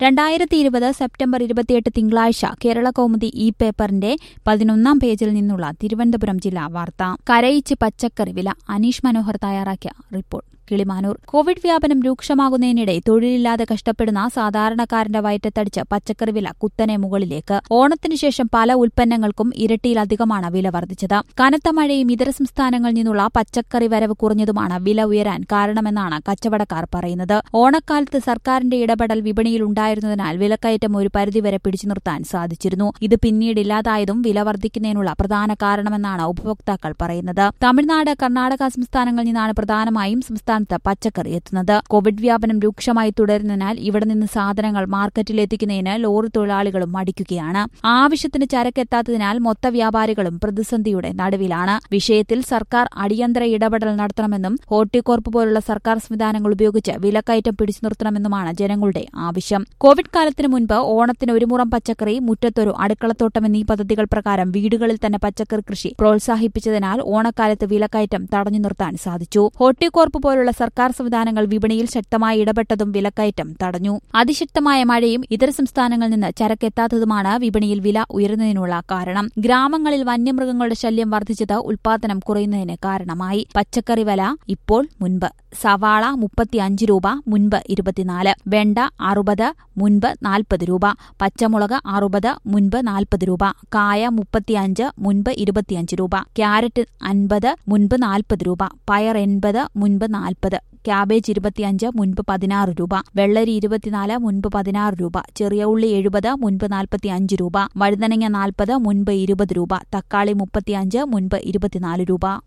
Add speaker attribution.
Speaker 1: രണ്ടായിരത്തി ഇരുപത് സെപ്റ്റംബർ ഇരുപത്തിയെട്ട് തിങ്കളാഴ്ച കേരള കൗമുദി ഇ പേപ്പറിന്റെ പതിനൊന്നാം പേജിൽ നിന്നുള്ള തിരുവനന്തപുരം ജില്ലാ വാർത്ത കരയിച്ച് പച്ചക്കറി വില അനീഷ് മനോഹർ തയ്യാറാക്കിയ റിപ്പോർട്ട് കിളിമാനൂർ കോവിഡ് വ്യാപനം രൂക്ഷമാകുന്നതിനിടെ തൊഴിലില്ലാതെ കഷ്ടപ്പെടുന്ന സാധാരണക്കാരന്റെ വയറ്റത്തടിച്ച് പച്ചക്കറി വില കുത്തനെ മുകളിലേക്ക് ഓണത്തിനു ശേഷം പല ഉൽപ്പന്നങ്ങൾക്കും ഇരട്ടിയിലധികമാണ് വില വർദ്ധിച്ചത് കനത്ത മഴയും ഇതര സംസ്ഥാനങ്ങളിൽ നിന്നുള്ള പച്ചക്കറി വരവ് കുറഞ്ഞതുമാണ് വില ഉയരാൻ കാരണമെന്നാണ് കച്ചവടക്കാർ പറയുന്നത് ഓണക്കാലത്ത് സർക്കാരിന്റെ ഇടപെടൽ വിപണിയിൽ ഉണ്ടായിരുന്നതിനാൽ വിലക്കയറ്റം ഒരു പരിധിവരെ പിടിച്ചു നിർത്താൻ സാധിച്ചിരുന്നു ഇത് പിന്നീട് ഇല്ലാതായതും വില വർദ്ധിക്കുന്നതിനുള്ള പ്രധാന കാരണമെന്നാണ് ഉപഭോക്താക്കൾ പറയുന്നത് തമിഴ്നാട് കർണാടക സംസ്ഥാനങ്ങളിൽ നിന്നാണ് പ്രധാനമായും സംസ്ഥാനത്ത് പച്ചക്കറി എത്തുന്നത് കോവിഡ് വ്യാപനം രൂക്ഷമായി തുടരുന്നതിനാൽ ഇവിടെ നിന്ന് സാധനങ്ങൾ മാർക്കറ്റിലെത്തിക്കുന്നതിന് ലോറി തൊഴിലാളികളും മടിക്കുകയാണ് ആവശ്യത്തിന് ചരക്കെത്താത്തതിനാൽ മൊത്ത വ്യാപാരികളും പ്രതിസന്ധിയുടെ നടുവിലാണ് വിഷയത്തിൽ സർക്കാർ അടിയന്തര ഇടപെടൽ നടത്തണമെന്നും ഹോർട്ടികോർപ്പ് പോലുള്ള സർക്കാർ സംവിധാനങ്ങൾ ഉപയോഗിച്ച് വിലക്കയറ്റം പിടിച്ചു നിർത്തണമെന്നുമാണ് ജനങ്ങളുടെ ആവശ്യം കോവിഡ് കാലത്തിന് മുൻപ് ഓണത്തിന് ഒരു മുറം പച്ചക്കറി മുറ്റത്തൊരു അടുക്കളത്തോട്ടം എന്നീ പദ്ധതികൾ പ്രകാരം വീടുകളിൽ തന്നെ പച്ചക്കറി കൃഷി പ്രോത്സാഹിപ്പിച്ചതിനാൽ ഓണക്കാലത്ത് വിലക്കയറ്റം തടഞ്ഞു നിർത്താൻ സാധിച്ചു ഹോർട്ടികോർപ്പ് പോലുള്ള സർക്കാർ സംവിധാനങ്ങൾ വിപണിയിൽ ശക്തമായി ഇടപെട്ടതും വിലക്കയറ്റം തടഞ്ഞു അതിശക്തമായ മഴയും ഇതര സംസ്ഥാനങ്ങളിൽ നിന്ന് ചരക്കെത്താത്തതുമാണ് വിപണിയിൽ വില ഉയരുന്നതിനുള്ള കാരണം ഗ്രാമങ്ങളിൽ വന്യമൃഗങ്ങളുടെ ശല്യം വർദ്ധിച്ചത് ഉൽപാദനം കുറയുന്നതിന് കാരണമായി പച്ചക്കറി വില ഇപ്പോൾ മുൻപ് സവാള മുപ്പത്തിയഞ്ച് രൂപ മുൻപ് ഇരുപത്തിനാല് വെണ്ട അറുപത് മുൻപ് നാൽപ്പത് രൂപ പച്ചമുളക് അറുപത് മുൻപ് നാൽപ്പത് രൂപ കായ മുപ്പത്തിയഞ്ച് മുൻപ് ഇരുപത്തിയഞ്ച് രൂപ ക്യാരറ്റ് അൻപത് മുൻപ് നാൽപ്പത് രൂപ പയർ എൺപത് മുൻപ് നാൽപ്പത് ക്യാബേജ് ഇരുപത്തിയഞ്ച് മുൻപ് പതിനാറ് രൂപ വെള്ളരി ഇരുപത്തിനാല് മുൻപ് പതിനാറ് രൂപ ചെറിയ ഉള്ളി എഴുപത് മുൻപ് നാൽപ്പത്തി അഞ്ച് രൂപ വഴുതനങ്ങ നാൽപ്പത് മുൻപ് ഇരുപത് രൂപ തക്കാളി മുപ്പത്തിയഞ്ച് മുൻപ് ഇരുപത്തിനാല് രൂപ